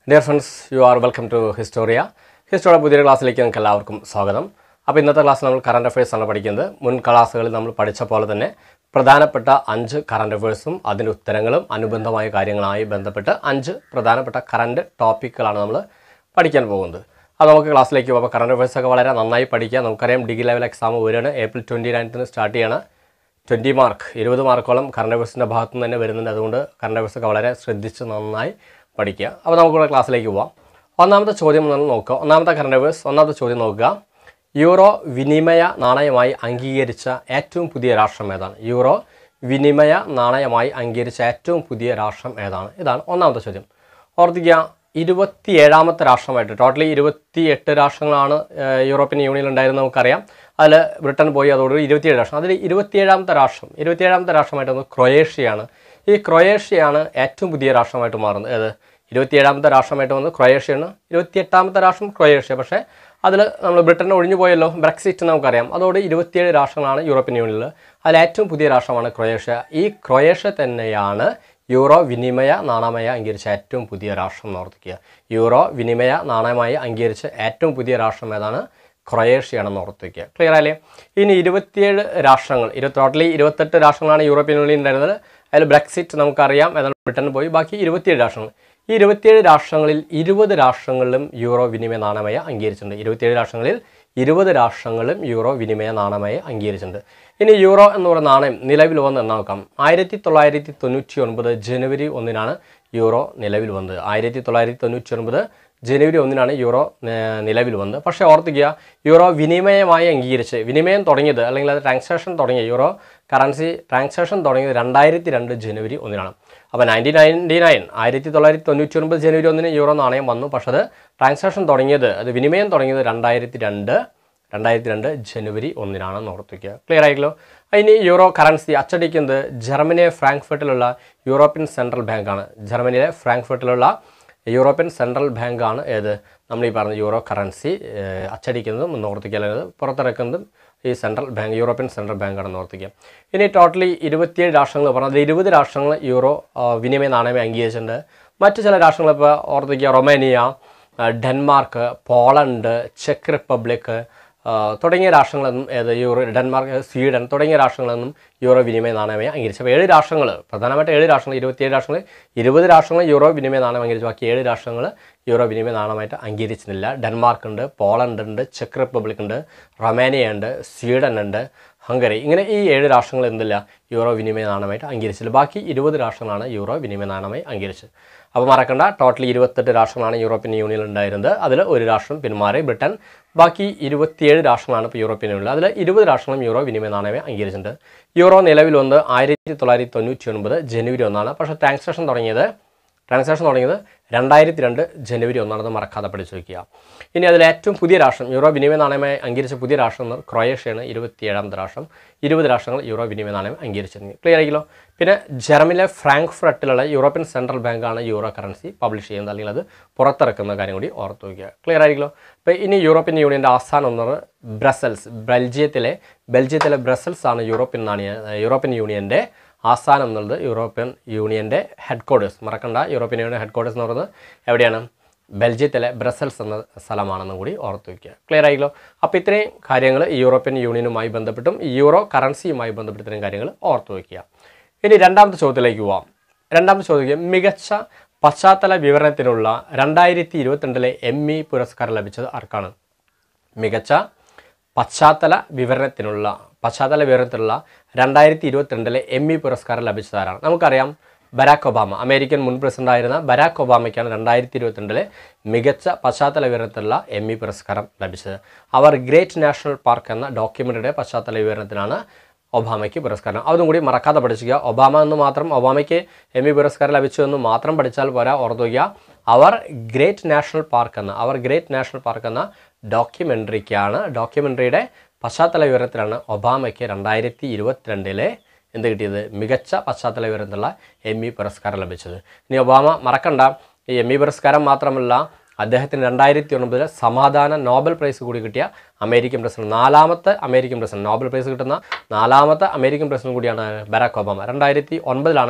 dear friends you are welcome to Historia Historia പുതിയൊരു ക്ലാസ്സിലേക്ക് നിങ്ങൾക്ക് എല്ലാവർക്കും സ്വാഗതം അപ്പോൾ ഇന്നത്തെ ക്ലാസ്സിൽ നമ്മൾ കറണ്ട് അഫയേഴ്സ് ആണ് പഠിക്കുന്നത് മുൻ ക്ലാസ്സുകളിൽ നമ്മൾ പഠിച്ച പോലെ തന്നെ പ്രധാനപ്പെട്ട അഞ്ച് കറണ്ട് അഫയേഴ്സും അതിൻ്റെ ഉത്തരങ്ങളും അനുബന്ധമായ കാര്യങ്ങളുമായി ബന്ധപ്പെട്ട് അഞ്ച് പ്രധാനപ്പെട്ട കറണ്ട് ടോപ്പിക്കുകളാണ് നമ്മൾ പഠിക്കാൻ പോകുന്നത് അത് നമുക്ക് ക്ലാസ്സിലേക്ക് പോകുമ്പോൾ കറണ്ട് അഫയേഴ്സ് ഒക്കെ വളരെ നന്നായി പഠിക്കുക നമുക്കറിയാം ഡിഗ്രി ലെവൽ എക്സാം വരികയാണ് ഏപ്രിൽ ട്വൻറ്റി നയൻത്തിന് സ്റ്റാർട്ട് ചെയ്യണം ട്വൻറ്റി മാർക്ക് ഇരുപത് മാർക്കോളം കറണ്ട് അഫയേഴ്സിൻ്റെ ഭാഗത്തു നിന്ന് തന്നെ വരുന്നുണ്ട് അതുകൊണ്ട് കറണ്ട് അഫയേഴ്സ് ഒക്കെ വളരെ ശ്രദ്ധിച്ച് നന്നായി പഠിക്കുക അപ്പോൾ നമുക്കിവിടെ ക്ലാസ്സിലേക്ക് പോവാം ഒന്നാമത്തെ ചോദ്യം നമ്മൾ നോക്കുക ഒന്നാമത്തെ കറണ്ട് അഫയേഴ്സ് ഒന്നാമത്തെ ചോദ്യം നോക്കുക യൂറോ വിനിമയ നാണയമായി അംഗീകരിച്ച ഏറ്റവും പുതിയ രാഷ്ട്രം ഏതാണ് യൂറോ വിനിമയ നാണയമായി അംഗീകരിച്ച ഏറ്റവും പുതിയ രാഷ്ട്രം ഏതാണ് ഇതാണ് ഒന്നാമത്തെ ചോദ്യം ഓർത്തിക്കുക ഇരുപത്തിയേഴാമത്തെ രാഷ്ട്രമായിട്ട് ടോട്ടലി ഇരുപത്തി എട്ട് രാഷ്ട്രങ്ങളാണ് ഏഹ്, യൂറോപ്യൻ യൂണിയനിൽ ഉണ്ടായിരുന്നത് നമുക്കറിയാം അതിൽ ബ്രിട്ടൻ പോയി അതോടുകൂടി ഇരുപത്തിയേഴ് രാഷ്ട്രം അതിൽ ഇരുപത്തിയേഴാമത്തെ രാഷ്ട്രം ഇരുപത്തിയേഴാമത്തെ രാഷ്ട്രമായിട്ട് വന്നത് ക്രൊയേഷ്യയാണ് ഈ ക്രൊയേഷ്യയാണ് ഏറ്റവും പുതിയ രാഷ്ട്രമായിട്ട് മാറുന്നത് ഏത് ഇരുപത്തിയേഴാമത്തെ രാഷ്ട്രമായിട്ട് വന്നത് ക്രൊയേഷ്യയാണ് ഇരുപത്തിയെട്ടാമത്തെ രാഷ്ട്രം ക്രൊയേഷ്യ പക്ഷേ അതിൽ നമ്മൾ ബ്രിട്ടൻ ഒഴിഞ്ഞു പോയല്ലോ ബ്രെക്സിറ്റ് നമുക്കറിയാം അതോടെ ഇരുപത്തിയേഴ് രാഷ്ട്രങ്ങളാണ് യൂറോപ്യൻ യൂണിയനിൽ അതിൽ ഏറ്റവും പുതിയ രാഷ്ട്രമാണ് ക്രൊയേഷ്യ ഈ ക്രൊയേഷ്യ തന്നെയാണ് യൂറോ വിനിമയ നാണയമായി അംഗീകരിച്ച ഏറ്റവും പുതിയ രാഷ്ട്രം എന്ന് ഓർത്തിക്കുക യൂറോ വിനിമയ നാണയമായി അംഗീകരിച്ച ഏറ്റവും പുതിയ രാഷ്ട്രം ഏതാണ് ക്രൊയേഷ്യയാണെന്ന് ഓർത്തിക്കുക ക്ലിയർ ആയില്ലേ ഇനി ഇരുപത്തിയേഴ് രാഷ്ട്രങ്ങൾ ഇരു ടോട്ടലി ഇരുപത്തെട്ട് രാഷ്ട്രങ്ങളാണ് യൂറോപ്യൻ യൂണിയൻ ഉണ്ടായിരുന്നത് അതിൽ ബ്രെക്സിറ്റ് നമുക്കറിയാം ഏതാണ് ബ്രിട്ടൻ പോയി ബാക്കി ഇരുപത്തിയേഴ് രാഷ്ട്രങ്ങൾ ഈ ഇരുപത്തിയേഴ് രാഷ്ട്രങ്ങളിൽ ഇരുപത് രാഷ്ട്രങ്ങളിലും യൂറോ വിനിമയ നാണയമായി അംഗീകരിച്ചിട്ടുണ്ട് ഇരുപത്തിയേഴ് രാഷ്ട്രങ്ങളിൽ ഇരുപത് രാഷ്ട്രങ്ങളും യൂറോ വിനിമയ നാണയമായി അംഗീകരിച്ചിട്ടുണ്ട് ഇനി യൂറോ എന്ന് പറയുന്ന നാണയം നിലവിൽ വന്ന് എന്ന് നോക്കാം ആയിരത്തി തൊള്ളായിരത്തി തൊണ്ണൂറ്റി ഒൻപത് ജനുവരി ഒന്നിനാണ് യൂറോ നിലവിൽ വന്നത് ആയിരത്തി തൊള്ളായിരത്തി തൊണ്ണൂറ്റി ഒൻപത് ജനുവരി ഒന്നിനാണ് യൂറോ ഏർ, നിലവിൽ വന്നത് പക്ഷേ ഓർത്തിക്കുക യൂറോ വിനിമയമായി അംഗീകരിച്ച് വിനിമയം തുടങ്ങിയത് അല്ലെങ്കിൽ അത് ട്രാൻസാക്ഷൻ തുടങ്ങിയ യൂറോ കറൻസി ട്രാൻസാക്ഷൻ തുടങ്ങിയത് രണ്ടായിരത്തി രണ്ട് ജനുവരി ഒന്നിനാണ് അപ്പോൾ നയൻറ്റീൻ നയൻറ്റി നയൻ ആയിരത്തി തൊള്ളായിരത്തി തൊണ്ണൂറ്റി ഒൻപത് ജനുവരി ഒന്നിന് യൂറോ നാണയം വന്നു പക്ഷേ അത് ട്രാൻസാക്ഷൻ തുടങ്ങിയത് അത് വിനിമയം തുടങ്ങിയത് രണ്ടായിരത്തി രണ്ട് രണ്ടായിരത്തി രണ്ട് ജനുവരി ഒന്നിനാണെന്ന് ഓർത്തിക്കുക ക്ലിയർ ആയില്ലോ ഇനി യൂറോ കറൻസി അച്ചടിക്കുന്നത് ജർമ്മനിയെ ഫ്രാങ്ക്ഫർട്ടിലുള്ള യൂറോപ്യൻ സെൻട്രൽ ബാങ്കാണ് ജർമ്മനിയിലെ ഫ്രാങ്ക്ഫർട്ടിലുള്ള യൂറോപ്യൻ സെൻട്രൽ ബാങ്കാണ് ഏത് നമ്മൾ ഈ പറഞ്ഞ യൂറോ കറൻസി ഏഹ്, അച്ചടിക്കുന്നതും ഒന്ന് ഓർത്തിക്കുക അല്ലെങ്കിൽ പുറത്തിറക്കുന്നതും ഈ സെൻട്രൽ ബാങ്ക് യൂറോപ്യൻ സെൻട്രൽ ബാങ്കാണെന്ന് ഓർത്തിക്കുക ഇനി ടോട്ടലി ഇരുപത്തിയേഴ് രാഷ്ട്രങ്ങൾ പറഞ്ഞത് ഇരുപത് രാഷ്ട്രങ്ങൾ യൂറോ ആ, വിനിമയ നാണയം അംഗീകരിച്ചിട്ടുണ്ട് മറ്റു ചില രാഷ്ട്രങ്ങൾ ഇപ്പോൾ ഓർത്തിക്കുക റൊമേനിയ ആ, ഡെൻമാർക്ക് പോളണ്ട് ചെക്ക് റിപ്പബ്ലിക് ആ, തുടങ്ങിയ രാഷ്ട്രങ്ങളൊന്നും ഏത് യൂറോ ഡെൻമാർക്ക് സ്വീഡൻ തുടങ്ങിയ രാഷ്ട്രങ്ങളൊന്നും യൂറോ വിനിമയ നാണയമായി അംഗീകരിച്ചു അപ്പോൾ ഏഴ് രാഷ്ട്രങ്ങൾ പ്രധാനമായിട്ട് ഏഴ് രാഷ്ട്രങ്ങൾ ഇരുപത്തിയേഴ് രാഷ്ട്രങ്ങൾ ഇരുപത് രാഷ്ട്രങ്ങൾ യൂറോ വിനിമയ നാണയം അംഗീകരിച്ചു ബാക്കി ഏഴ് രാഷ്ട്രങ്ങൾ യൂറോ വിനിമയ നാണയമായിട്ട് അംഗീകരിച്ചിട്ടില്ല ഡെൻമാർക്ക് ഉണ്ട് പോളണ്ട് ഉണ്ട് ചെക്ക് റിപ്പബ്ലിക് ഉണ്ട് റൊമേനിയ ഉണ്ട് സ്വീഡൻ ഉണ്ട് ഹംഗറി ഇങ്ങനെ ഈ ഏഴ് രാഷ്ട്രങ്ങൾ എന്തില്ല യൂറോ വിനിമയ നാണയമായിട്ട് അംഗീകരിച്ചില്ല ബാക്കി ഇരുപത് രാഷ്ട്രങ്ങളാണ് യൂറോ വിനിമയ നാണയമായി അംഗീകരിച്ചത് അപ്പോൾ മറക്കണ്ട ടോട്ടലി ഇരുപത്തെട്ട് രാഷ്ട്രങ്ങളാണ് യൂറോപ്യൻ യൂണിയനിൽ ഉണ്ടായിരുന്നത് അതിൽ ഒരു രാഷ്ട്രം പിന്മാറി ബ്രിട്ടൻ ബാക്കി ഇരുപത്തിയേഴ് രാഷ്ട്രങ്ങളാണ് ഇപ്പോൾ യൂറോപ്യൻ യൂണിയനിൽ അതിൽ ഇരുപത് രാഷ്ട്രങ്ങളും യൂറോ വിനിമയ നാണയമേ അംഗീകരിച്ചിട്ടുണ്ട് യൂറോ നിലവിൽ വന്ന് ആയിരത്തി തൊള്ളായിരത്തി തൊണ്ണൂറ്റി ഒൻപത് ജനുവരി ഒന്നാണ് പക്ഷേ ട്രാൻസാക്ഷൻ തുടങ്ങിയത് ട്രാൻസാക്ഷൻ തുടങ്ങിയത് രണ്ടായിരത്തി രണ്ട് ജനുവരി ഒന്നാണെന്ന് മറക്കാതെ പഠിച്ചു വയ്ക്കുക ഇനി അതിൽ ഏറ്റവും പുതിയ രാഷ്ട്രം യൂറോ വിനിമയ നാണയമായി അംഗീകരിച്ച പുതിയ രാഷ്ട്രം എന്ന് ക്രൊയേഷ്യയാണ് ഇരുപത്തിയേഴാമത്തെ രാഷ്ട്രം ഇരുപത് രാഷ്ട്രങ്ങൾ യൂറോ വിനിമയ നാണയം അംഗീകരിച്ചിരുന്നു ക്ലിയർ ആയില്ലോ പിന്നെ ജർമ്മനിലെ ഫ്രാങ്ക്ഫർട്ടിലുള്ള യൂറോപ്യൻ സെൻട്രൽ ബാങ്കാണ് യൂറോ കറൻസി പബ്ലിഷ് ചെയ്യുന്നത് അല്ലെങ്കിൽ അത് പുറത്തിറക്കുന്ന കാര്യം കൂടി ഓർത്ത് വയ്ക്കുക ക്ലിയർ ആയിരിക്കുമല്ലോ അപ്പോൾ ഇനി യൂറോപ്യൻ യൂണിയൻ്റെ ആസ്ഥാനം എന്ന് പറയുന്നത് ബ്രസൽസ് ബെൽജിയത്തിലെ ബെൽജിയത്തിലെ ബ്രസൽസ് ആണ് യൂറോപ്യൻ നാണയ യൂറോപ്യൻ യൂണിയൻ്റെ ആസ്ഥാനം എന്നുള്ളത് യൂറോപ്യൻ യൂണിയൻ്റെ ഹെഡ് ക്വാർട്ടേഴ്സ് മറക്കണ്ട യൂറോപ്യൻ യൂണിയൻ ഹെഡ് ക്വാർട്ടേഴ്സ് എന്ന് പറയുന്നത് എവിടെയാണ് ബെൽജിയത്തിലെ ബ്രസൽസ് എന്ന സ്ഥലമാണെന്നും കൂടി ഓർത്ത് വയ്ക്കുക ക്ലിയർ ആയില്ലോ അപ്പോൾ ഇത്രയും കാര്യങ്ങൾ ഈ യൂറോപ്യൻ യൂണിയനുമായി ബന്ധപ്പെട്ടും ഈ യൂറോ കറൻസിയുമായി ബന്ധപ്പെട്ട് ഇത്രയും കാര്യങ്ങൾ ഓർത്ത് വയ്ക്കുക ഇനി രണ്ടാമത്തെ ചോദ്യത്തിലേക്ക് പോവാം രണ്ടാമത്തെ ചോദ്യം മികച്ച പശ്ചാത്തല വിവരണത്തിനുള്ള രണ്ടായിരത്തി ഇരുപത്തിരണ്ടിലെ എം ഇ പുരസ്കാരം ലഭിച്ചത് ആർക്കാണ് മികച്ച പശ്ചാത്തല വിവരണത്തിനുള്ള പശ്ചാത്തല വിവരണത്തിനുള്ള രണ്ടായിരത്തി ഇരുപത്തിരണ്ടിലെ എം ഇ പുരസ്കാരം ലഭിച്ചതാരാണ് നമുക്കറിയാം ബരാക്ക് ഒബാമ അമേരിക്കൻ മുൻ പ്രസിഡന്റായിരുന്ന ബരാക്ക് ഒബാമയ്ക്കാണ് രണ്ടായിരത്തി ഇരുപത്തിരണ്ടിലെ മികച്ച പശ്ചാത്തല വിവരണത്തിലുള്ള എം ഇ പുരസ്കാരം ലഭിച്ചത് അവർ ഗ്രേറ്റ് നാഷണൽ പാർക്ക് എന്ന ഡോക്യുമെൻ്ററിയുടെ പശ്ചാത്തല വിവരണത്തിനാണ് ഒബാമയ്ക്ക് പുരസ്കാരം അതും കൂടി മറക്കാതെ പഠിക്കുക ഒബാമ എന്ന് മാത്രം ഒബാമയ്ക്ക് എം ഇ പുരസ്കാരം ലഭിച്ചു എന്ന് മാത്രം പഠിച്ചാൽ പോരാ ഓർത്തു വയ്ക്കുക അവർ ഗ്രേറ്റ് നാഷണൽ പാർക്ക് എന്ന അവർ ഗ്രേറ്റ് നാഷണൽ പാർക്ക് എന്ന ഡോക്യുമെൻ്ററിക്കാണ് ഡോക്യുമെൻ്ററിയുടെ പശ്ചാത്തല വിവരത്തിലാണ് ഒബാമയ്ക്ക് രണ്ടായിരത്തി ഇരുപത്തിരണ്ടിലെ എന്ത് കിട്ടിയത് മികച്ച പശ്ചാത്തല വിവരത്തിലുള്ള എം ഇ പുരസ്കാരം ലഭിച്ചത് ഇനി ഒബാമ മറക്കണ്ട ഈ എം ഇ പുരസ്കാരം മാത്രമല്ല അദ്ദേഹത്തിന് രണ്ടായിരത്തി ഒൻപതിൽ സമാധാന നോബൽ പ്രൈസ് കൂടി കിട്ടിയ അമേരിക്കൻ പ്രസിഡന്റ് നാലാമത്തെ അമേരിക്കൻ പ്രസിഡന്റ് നോബൽ പ്രൈസ് കിട്ടുന്ന നാലാമത്തെ അമേരിക്കൻ പ്രസിഡന്റ് കൂടിയാണ് ബരാക് ഒബാമ രണ്ടായിരത്തി ഒൻപതിലാണ്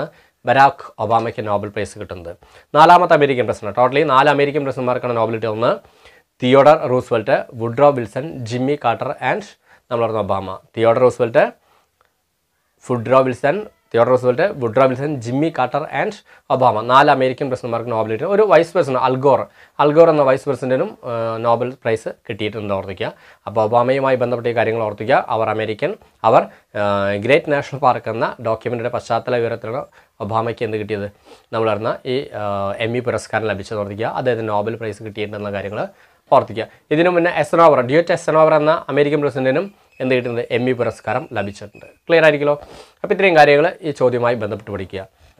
ബരാഖ് ഒബാമയ്ക്ക് നോബൽ പ്രൈസ് കിട്ടുന്നത് നാലാമത്തെ അമേരിക്കൻ പ്രസിഡന്റ് ടോട്ടലി നാല് അമേരിക്കൻ പ്രസിഡന്റ്മാർക്കാണ് നോബൽ കിട്ടിയത് ഒന്ന് Theodore Roosevelt Woodrow Wilson Jimmy Carter and നമ്മൾ പറഞ്ഞ Obama Theodore Roosevelt Woodrow Wilson Theodore Roosevelt Woodrow Wilson Jimmy Carter and Obama നാല് അമേരിക്കൻ പ്രസിഡന്റ്മാർക്ക് നോബൽ കിട്ടി ഒരു വൈസ് പ്രസിഡന്റ് അൽഗോർ അൽഗോർ എന്ന വൈസ് പ്രസിഡന്റിനും നോബൽ പ്രൈസ് കിട്ടിയിട്ടുണ്ട് ഓർത്തിക്കുക അപ്പോൾ ഒബാമയുമായി ബന്ധപ്പെട്ട ഈ കാര്യങ്ങൾ ഓർത്തിക്കുക അവർ അമേരിക്കൻ അവർ ഗ്രേറ്റ് നാഷണൽ പാർക്ക് എന്ന ഡോക്യുമെൻ്റിൻ്റെ പശ്ചാത്തല വിവരത്തിലാണ് ഒബാമയ്ക്ക് എന്ത് കിട്ടിയത് നമ്മൾ പറഞ്ഞ ഈ എം ഇ പുരസ്കാരം ലഭിച്ചത് ഓർത്തിക്കുക അദ്ദേഹത്തിന് നോബൽ പ്രൈസ് കിട്ടിയിട്ടുണ്ടെന്ന കാര്യങ്ങൾ ഓർത്തിക്കുക ഇതിനു മുന്നേ എസനോവർ ഡ്യൂറ്റ് എസനോവർ എന്ന അമേരിക്കൻ പ്രസിഡന്റിനും എന്ത് കിട്ടുന്നത് എം ഇ പുരസ്കാരം ലഭിച്ചിട്ടുണ്ട് ക്ലിയർ ആയിരിക്കുമല്ലോ അപ്പോൾ ഇത്രയും കാര്യങ്ങൾ ഈ ചോദ്യവുമായി ബന്ധപ്പെട്ട് പഠിക്കുക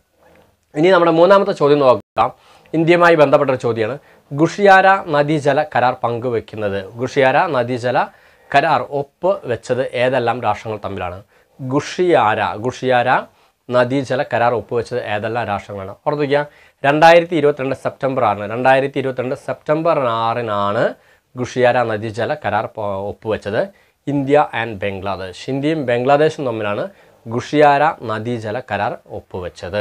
ഇനി നമ്മുടെ മൂന്നാമത്തെ ചോദ്യം നോക്കാം ഇന്ത്യയുമായി ബന്ധപ്പെട്ട ഒരു ചോദ്യമാണ് ഗുഷിയാര നദീജല കരാർ പങ്കുവെക്കുന്നത് ഗുഷിയാര നദീജല കരാർ ഒപ്പ് വെച്ചത് ഏതെല്ലാം രാഷ്ട്രങ്ങൾ തമ്മിലാണ് ഗുഷിയാര ഗുഷിയാര നദീജല കരാർ ഒപ്പുവെച്ചത് ഏതെല്ലാം രാഷ്ട്രങ്ങളാണ് ഓർത്തിക്കുക രണ്ടായിരത്തി ഇരുപത്തിരണ്ട് സെപ്റ്റംബർ ആറിന് രണ്ടായിരത്തി ഇരുപത്തിരണ്ട് സെപ്റ്റംബർ ആറിനാണ് ഗുഷിയാര നദീജല കരാർ പ- ഒപ്പുവെച്ചത് ഇന്ത്യ ആൻഡ് ബംഗ്ലാദേശ് ഇന്ത്യയും ബംഗ്ലാദേശും തമ്മിലാണ് ഗുഷിയാര നദീജല കരാർ ഒപ്പുവെച്ചത്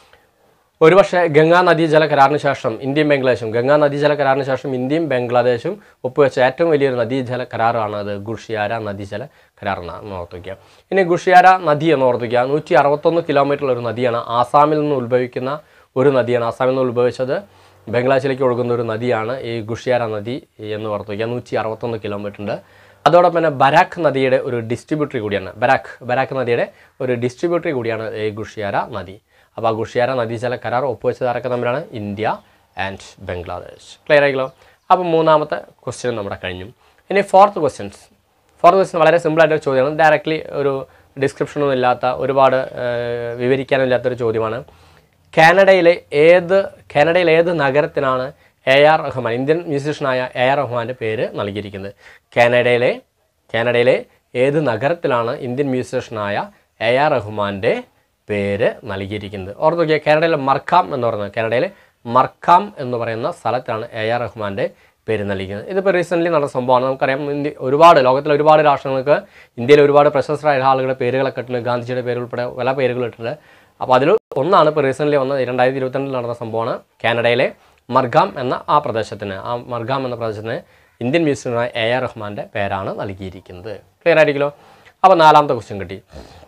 ഒരുപക്ഷെ ഗംഗാ നദീജല കരാറിന് ശേഷം ഇന്ത്യയും ബംഗ്ലാദേശും ഗംഗാ നദീജല കരാറിന് ശേഷം ഇന്ത്യയും ബംഗ്ലാദേശും ഒപ്പുവെച്ച ഏറ്റവും വലിയൊരു നദീജല കരാറാണ് അത് ഗുഷിയാര നദീജല കരാർ എന്ന് ഓർത്തുവയ്ക്കുക ഇനി ഗുഷിയാര നദി എന്ന് ഓർത്തുവയ്ക്കുക നൂറ്റി അറുപത്തൊന്ന് കിലോമീറ്റർ ഒരു നദിയാണ് ആസാമിൽ നിന്ന് ഉത്ഭവിക്കുന്ന ഒരു നദിയാണ് ആസാമിൽ നിന്ന് ഉത്ഭവിച്ചത് ബംഗ്ലാദേശിലേക്ക് ഒഴുകുന്ന ഒരു നദിയാണ് ഈ ഗുഷിയാര നദി എന്ന് ഓർത്തുവയ്ക്കുക നൂറ്റി അറുപത്തൊന്ന് കിലോമീറ്റർ ഉണ്ട് അതോടൊപ്പം തന്നെ ബരാക്ക് നദിയുടെ ഒരു ഡിസ്ട്രിബ്യൂട്ടറി കൂടിയാണ് ബരാക്ക് ബരാക്ക് നദിയുടെ ഒരു ഡിസ്ട്രിബ്യൂട്ടറി കൂടിയാണ് ഈ ഗുഷിയാര നദി അപ്പോൾ ആ ഗുഷിയാര നദീജല കരാർ ഒപ്പുവെച്ചത് ആരൊക്കെ തമ്മിലാണ് ഇന്ത്യ ആൻഡ് ബംഗ്ലാദേശ് ക്ലിയർ ആയിക്കല്ലോ അപ്പോൾ മൂന്നാമത്തെ ക്വസ്റ്റ്യൻ നമ്മുടെ കഴിഞ്ഞു ഇനി ഫോർത്ത് ക്വസ്റ്റ്യൻസ് ഫോർത്ത് ക്വസ്റ്റ്യൻ വളരെ സിമ്പിളായിട്ടൊരു ചോദ്യമാണ് ഡയറക്റ്റ്ലി ഒരു ഡിസ്ക്രിപ്ഷനൊന്നും ഇല്ലാത്ത ഒരുപാട് ഏഹ്, വിവരിക്കാനില്ലാത്തൊരു ചോദ്യമാണ് കാനഡയിലെ ഏത് കാനഡയിലെ ഏത് നഗരത്തിനാണ് എ ആർ റഹ്മാൻ ഇന്ത്യൻ മ്യൂസീഷ്യനായ എ ആർ റഹ്മാൻ്റെ പേര് നൽകിയിരിക്കുന്നത് കാനഡയിലെ കാനഡയിലെ ഏത് നഗരത്തിലാണ് ഇന്ത്യൻ മ്യൂസീഷ്യനായ എ ആർ റഹ്മാൻ്റെ പേര് നൽകിയിരിക്കുന്നത് ഓർത്ത് നോക്കിയാൽ കാനഡയിലെ മർക്കാം എന്ന് പറയുന്നത് കാനഡയിലെ മർക്കാം എന്ന് പറയുന്ന സ്ഥലത്താണ് എ ആർ റഹ്മാൻ്റെ പേര് നൽകിയിരിക്കുന്നത് ഇതിപ്പോൾ റീസെൻ്റ്ലി നടന്ന സംഭവമാണ് നമുക്കറിയാം ഇന്ത്യ ഒരുപാട് ലോകത്തിലെ ഒരുപാട് രാഷ്ട്രങ്ങൾക്ക് ഇന്ത്യയിലെ ഒരുപാട് പ്രശസ്തരായ ആളുകളുടെ പേരുകളൊക്കെ ഇട്ടുണ്ട് ഗാന്ധിജിയുടെ പേര് ഉൾപ്പെടെ പല പേരുകൾ ഇട്ടിട്ടുണ്ട് അപ്പോൾ അതിൽ ഒന്നാണ് ഇപ്പോൾ റീസെൻ്റ്ലി വന്ന രണ്ടായിരത്തി ഇരുപത്തിരണ്ടിൽ നടന്ന സംഭവമാണ് കാനഡയിലെ മർഗാം എന്ന ആ പ്രദേശത്തിന് ആ മർഗാം എന്ന പ്രദേശത്തിന് ഇന്ത്യൻ മ്യൂസിയമായ എ ആർ റഹ്മാൻ്റെ പേരാണ് നൽകിയിരിക്കുന്നത് ക്ലിയർ ആയിരിക്കുമല്ലോ അപ്പോൾ നാലാമത്തെ ക്വസ്റ്റ്യൻ കിട്ടി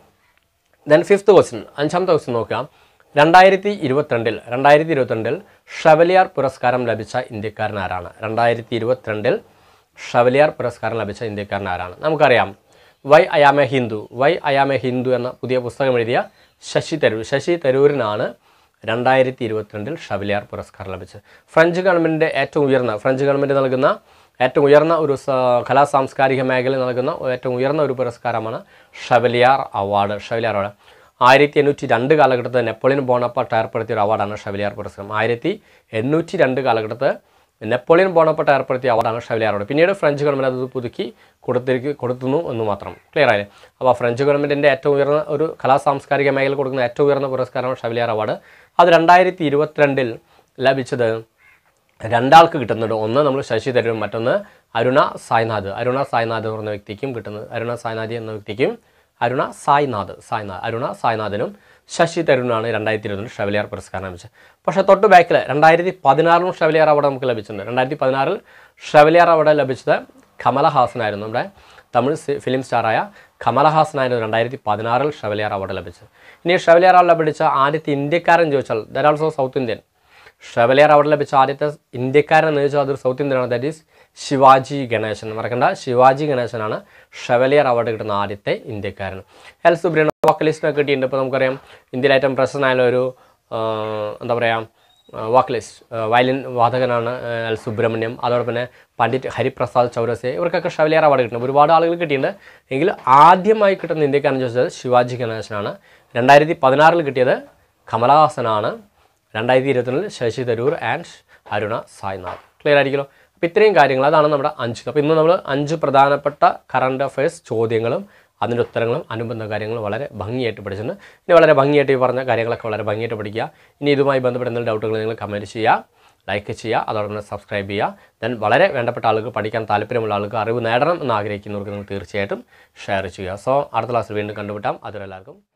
ദെൻ ഫിഫ്ത്ത് ക്വസ്റ്റ്യൻ അഞ്ചാമത്തെ ക്വസ്റ്റ്യൻ നോക്കാം രണ്ടായിരത്തി ഇരുപത്തിരണ്ടിൽ രണ്ടായിരത്തി ഇരുപത്തിരണ്ടിൽ ഷവലിയാർ പുരസ്കാരം ലഭിച്ച ഇന്ത്യക്കാരൻ ആരാണ് രണ്ടായിരത്തി ഇരുപത്തിരണ്ടിൽ ഷവലിയാർ പുരസ്കാരം ലഭിച്ച ഇന്ത്യക്കാരൻ ആരാണ് നമുക്കറിയാം why I am a Hindu why I am a Hindu എന്ന പുതിയ പുസ്തകം എഴുതിയ ശശി തരൂർ ശശി തരൂരിനാണ് രണ്ടായിരത്തി ഇരുപത്തിരണ്ടിൽ ഷവലിയാർ പുരസ്കാരം ലഭിച്ചത് ഫ്രഞ്ച് ഗവൺമെൻറ്റിൻ്റെ ഏറ്റവും ഉയർന്ന ഫ്രഞ്ച് ഗവൺമെൻറ് നൽകുന്ന ഏറ്റവും ഉയർന്ന ഒരു സ- കലാ സാംസ്കാരിക മേഖലയിൽ നൽകുന്ന ഏറ്റവും ഉയർന്ന ഒരു പുരസ്കാരമാണ് ഷവലിയാർ അവാർഡ് ഷവലിയാർ അവാർഡ് ആയിരത്തി എണ്ണൂറ്റി രണ്ട് കാലഘട്ടത്തിൽ നെപ്പോളിയൻ ബോണപ്പാട്ട് ഏർപ്പെടുത്തിയ ഒരു അവാർഡാണ് ഷവലിയാർ പുരസ്കാരം ആയിരത്തി എണ്ണൂറ്റി രണ്ട് കാലഘട്ടത്ത് നെപ്പോളിയൻ ബോണപ്പാട്ട് ഏർപ്പെടുത്തിയ അവാർഡാണ് ഷവലിയാർ അവാർഡ് പിന്നീട് ഫ്രഞ്ച് ഗവൺമെൻറ് അത് പുതുക്കി കൊടുത്തിരിക്കും കൊടുത്തുന്നു എന്ന് മാത്രം ക്ലിയർ ആയില്ലേ അപ്പോൾ ഫ്രഞ്ച് ഗവൺമെൻറ്റിൻ്റെ ഏറ്റവും ഉയർന്ന ഒരു കലാ സാംസ്കാരിക മേഖല കൊടുക്കുന്ന ഏറ്റവും ഉയർന്ന പുരസ്കാരമാണ് ഷവലിയാർ അവാർഡ് അത് രണ്ടായിരത്തി ഇരുപത്തിരണ്ടിൽ ലഭിച്ചത് രണ്ടാൾക്ക് കിട്ടുന്നുണ്ട് ഒന്ന് നമ്മൾ ശശി തരൂരും മറ്റൊന്ന് അരുണ സായ്നാഥ് അരുണ സായ്നാഥ് എന്ന് പറഞ്ഞ വ്യക്തിക്കും കിട്ടുന്നത് അരുണ സായ്നാഥ് എന്ന വ്യക്തിക്കും അരുണ സായ്നാഥ് സായ്നാഥ് അരുണ സായ്നാഥിനും ശശി തരൂരിനാണ് രണ്ടായിരത്തി ഇരുപതിൽ ഷവലിയാർ പുരസ്കാരം ലഭിച്ചത് പക്ഷേ തൊട്ട് ബാക്കിൽ രണ്ടായിരത്തി പതിനാറിലും ഷവലിയാർ അവാർഡ് നമുക്ക് ലഭിച്ചിട്ടുണ്ട് രണ്ടായിരത്തി പതിനാറിൽ ഷവലിയാർ അവാർഡ് ലഭിച്ചത് കമലഹാസനായിരുന്നു നമ്മുടെ തമിഴ് സി- ഫിലിം സ്റ്റാറായ കമലഹാസനായിരുന്നു രണ്ടായിരത്തി പതിനാറിൽ ഷവലിയാർ അവാർഡ് ലഭിച്ചത് ഇനി ഷവലിയാർ അവാർഡ് ലഭിച്ച ആദ്യത്തെ ഇന്ത്യക്കാരൻ ചോദിച്ചാൽ there also south Indian Chevalier award ലഭിച്ച ആദ്യത്തെ ഇന്ത്യക്കാരൻ എന്ന് ചോദിച്ചാൽ അതൊരു സൗത്ത് ഇന്ത്യനാണ് ദാറ്റ് ഈസ് ശിവാജി ഗണേശൻ മറക്കണ്ട ശിവാജി ഗണേശനാണ് ഷവലിയർ അവാർഡ് കിട്ടുന്ന ആദ്യത്തെ ഇന്ത്യക്കാരൻ എൽ സുബ്രഹ്മണ്യ വോക്കലിസ്റ്റിനൊക്കെ കിട്ടിയിട്ടുണ്ട് ഇപ്പോൾ നമുക്കറിയാം ഇന്ത്യയിലെ ഏറ്റവും പ്രശസ്തനായ ഒരു ആ, എന്താ പറയുക വോക്കലിസ്റ്റ് വയലിൻ വാദകനാണ് ആ, എൽ സുബ്രഹ്മണ്യം അതോടൊപ്പം തന്നെ പണ്ഡിറ്റ് ഹരിപ്രസാദ് ചൗരസെ ഇവർക്കൊക്കെ ഷവലിയർ അവാർഡ് കിട്ടുന്നുണ്ട് ഒരുപാട് ആളുകൾ കിട്ടിയിട്ടുണ്ട് എങ്കിൽ ആദ്യമായി കിട്ടുന്ന ഇന്ത്യക്കാരൻ ചോദിച്ചത് ശിവാജി ഗണേശനാണ് രണ്ടായിരത്തി പതിനാറിൽ കിട്ടിയത് കമലഹാസനാണ് രണ്ടായിരത്തി ഇരുപത്തിരണ്ടിൽ ശശി തരൂർ ആൻഡ് അരുണ സായ്നാഥ് ക്ലിയർ ആയിരിക്കുമല്ലോ അപ്പോൾ ഇത്രയും കാര്യങ്ങൾ അതാണ് നമ്മുടെ അഞ്ച് അപ്പോൾ ഇന്ന് നമ്മൾ അഞ്ച് പ്രധാനപ്പെട്ട കറണ്ട് അഫയേഴ്സ് ചോദ്യങ്ങളും അതിൻ്റെ ഉത്തരങ്ങളും അനുബന്ധ കാര്യങ്ങളും വളരെ ഭംഗിയായിട്ട് പഠിച്ചിട്ടുണ്ട് ഇനി വളരെ ഭംഗിയായിട്ട് ഈ പറഞ്ഞ കാര്യങ്ങളൊക്കെ വളരെ ഭംഗിയായിട്ട് പഠിക്കുക ഇനി ഇതുമായി ബന്ധപ്പെട്ട എന്തെങ്കിലും ഡൗട്ടുകൾ നിങ്ങൾ കമൻറ്റ് ചെയ്യുക ലൈക്ക് ചെയ്യുക അതോടൊപ്പം തന്നെ സബ്സ്ക്രൈബ് ചെയ്യുക ദെൻ വളരെ വേണ്ടപ്പെട്ട ആളുകൾ പഠിക്കാൻ താല്പര്യമുള്ള ആളുകൾ അറിവ് നേടണം എന്ന് ആഗ്രഹിക്കുന്നവർക്ക് നിങ്ങൾ തീർച്ചയായിട്ടും ഷെയർ ചെയ്യുക സോ അടുത്ത ക്ലാസ്സിൽ വീണ്ടും കണ്ടുമുട്ടാം അതുവരെ എല്ലാവർക്കും